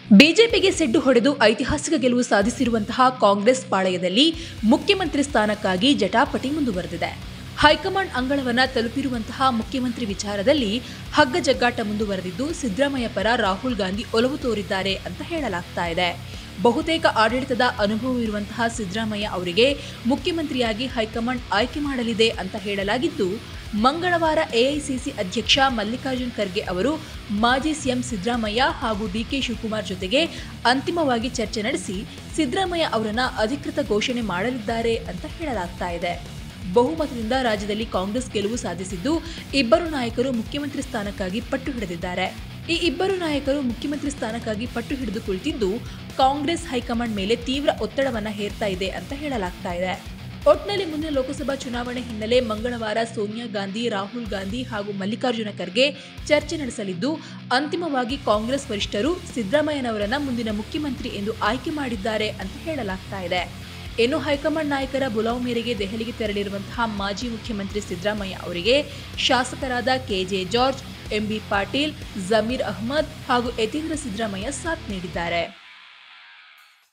ಬಿಜೆಪಿಗೆ ಸೆಡ್ಡು ಹೊಡೆದು ಐತಿಹಾಸಿಕ ಗೆಲುವು ಸಾಧಿಸಿರುವಂತಹ ಕಾಂಗ್ರೆಸ್ ಪಾಳಯದಲ್ಲಿ ಮುಖ್ಯಮಂತ್ರಿ ಸ್ಥಾನಕ್ಕಾಗಿ ಜಟಾಪಟಿ ಮುಂದುವರೆದಿದೆ ಹೈಕಮಾಂಡ್ ಅಂಗಳವನ್ನ ತಲುಪಿರುವಂತಹ ಮುಖ್ಯಮಂತ್ರಿ ವಿಚಾರದಲ್ಲಿ ಹಗ್ಗ ಜಗ್ಗಾಟ ಮುಂದುವರೆದಿದ್ದು ಸಿದ್ದರಾಮಯ್ಯ ಪರ ರಾಹುಲ್ ಗಾಂಧಿ ಒಲವು ತೋರಿದ್ದಾರೆ ಅಂತ ಹೇಳಲಾಗ್ತಾ ಇದೆ ಬಹುತೇಕ ಆಡಳಿತದ ಅನುಭವವಿರುವಂತಹ ಸಿದ್ದರಾಮಯ್ಯ ಅವರಿಗೆ ಮುಖ್ಯಮಂತ್ರಿಯಾಗಿ ಹೈಕಮಾಂಡ್ ಆಯ್ಕೆ ಮಾಡಲಿದೆ ಅಂತ ಹೇಳಲಾಗಿದ್ದು ಮಂಗಳವಾರ ಎಐಸಿಸಿ ಅಧ್ಯಕ್ಷ ಮಲ್ಲಿಕಾರ್ಜುನ್ ಖರ್ಗೆ ಅವರು ಮಾಜಿ ಸಿಎಂ ಸಿದ್ದರಾಮಯ್ಯ ಹಾಗೂ ಡಿಕೆ ಶಿವಕುಮಾರ್ ಜೊತೆಗೆ ಅಂತಿಮವಾಗಿ ಚರ್ಚೆ ನಡೆಸಿ ಸಿದ್ದರಾಮಯ್ಯ ಅವರನ್ನ ಅಧಿಕೃತ ಘೋಷಣೆ ಮಾಡಲಿದ್ದಾರೆ ಅಂತ ಹೇಳಲಾಗ್ತಾ ಇದೆ ಬಹುಮತದಿಂದ ರಾಜ್ಯದಲ್ಲಿ ಕಾಂಗ್ರೆಸ್ ಗೆಲುವು ಸಾಧಿಸಿದ್ದು ಇಬ್ಬರು ನಾಯಕರು ಮುಖ್ಯಮಂತ್ರಿ ಸ್ಥಾನಕ್ಕಾಗಿ ಪಟ್ಟು ಹಿಡಿದಿದ್ದಾರೆ ಈ ಇಬ್ಬರು ನಾಯಕರು ಮುಖ್ಯಮಂತ್ರಿ ಸ್ಥಾನಕ್ಕಾಗಿ ಪಟ್ಟು ಹಿಡಿದು ಕುಳಿತಿದ್ದು ಕಾಂಗ್ರೆಸ್ ಹೈಕಮಾಂಡ್ ಮೇಲೆ ತೀವ್ರ ಒತ್ತಡವನ್ನ ಹೇರ್ತಾ ಇದೆ ಅಂತ ಹೇಳಲಾಗ್ತಾ ಇದೆ ಒಟ್ನಲ್ಲಿ ಮುಂದಿನ ಲೋಕಸಭಾ ಚುನಾವಣೆ ಹಿನ್ನೆಲೆ ಮಂಗಳವಾರ ಸೋನಿಯಾ ಗಾಂಧಿ ರಾಹುಲ್ ಗಾಂಧಿ ಹಾಗೂ ಮಲ್ಲಿಕಾರ್ಜುನ ಖರ್ಗೆ ಚರ್ಚೆ ನಡೆಸಲಿದ್ದು ಅಂತಿಮವಾಗಿ ಕಾಂಗ್ರೆಸ್ ವರಿಷ್ಠರು ಸಿದ್ದರಾಮಯ್ಯನವರನ್ನ ಮುಂದಿನ ಮುಖ್ಯಮಂತ್ರಿ ಎಂದು ಆಯ್ಕೆ ಮಾಡಿದ್ದಾರೆ ಅಂತ ಹೇಳಲಾಗ್ತಾ ಇದೆ ಇನ್ನು ಹೈಕಮಾಂಡ್ ನಾಯಕರ ಬುಲಾವ್ ಮೇರೆಗೆ ದೆಹಲಿಗೆ ತೆರಳಿರುವಂತಹ ಮಾಜಿ ಮುಖ್ಯಮಂತ್ರಿ ಸಿದ್ದರಾಮಯ್ಯ ಅವರಿಗೆ ಶಾಸಕರಾದ KJ George MB Patil Zameer Ahmed ಹಾಗೂ ಯತೀಂದ್ರ ಸಿದ್ದರಾಮಯ್ಯ ಸಾಥ್ ನೀಡಿದ್ದಾರೆ